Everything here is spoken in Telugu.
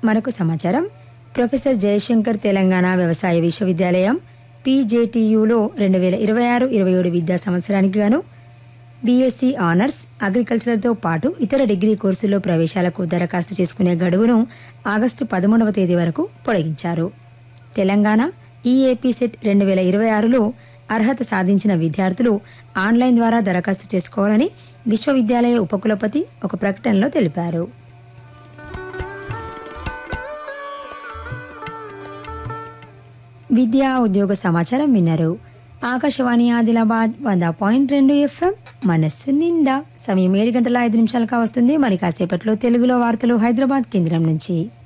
మరొక సమాచారం ప్రొఫెసర్ జయశంకర్ తెలంగాణ వ్యవసాయ విశ్వవిద్యాలయం పీజేటీయూలో రెండు వేల ఇరవై ఆరు ఇరవై ఏడు విద్యా సంవత్సరానికి గాను బీఎస్సీ ఆనర్స్ అగ్రికల్చర్తో పాటు ఇతర డిగ్రీ కోర్సుల్లో ప్రవేశాలకు దరఖాస్తు చేసుకునే గడువును ఆగస్టు పదమూడవ తేదీ వరకు పొడిగించారు తెలంగాణ ఈఏపీ సెట్ రెండు వేల ఇరవై ఆరులో అర్హత సాధించిన విద్యార్థులు ఆన్లైన్ ద్వారా దరఖాస్తు చేసుకోవాలని విశ్వవిద్యాలయ ఉపకులపతి ఒక ప్రకటనలో తెలిపారు విద్యా ఉద్యోగ సమాచారం విన్నారు ఆకాశవాణి ఆదిలాబాద్ వంద పాయింట్ రెండు ఎఫ్ఎం మనస్సు నిండా సమయం ఏడు గంటల ఐదు నిమిషాలుగా వస్తుంది మరి కాసేపట్లో తెలుగులో వార్తలు హైదరాబాద్ కేంద్రం నుంచి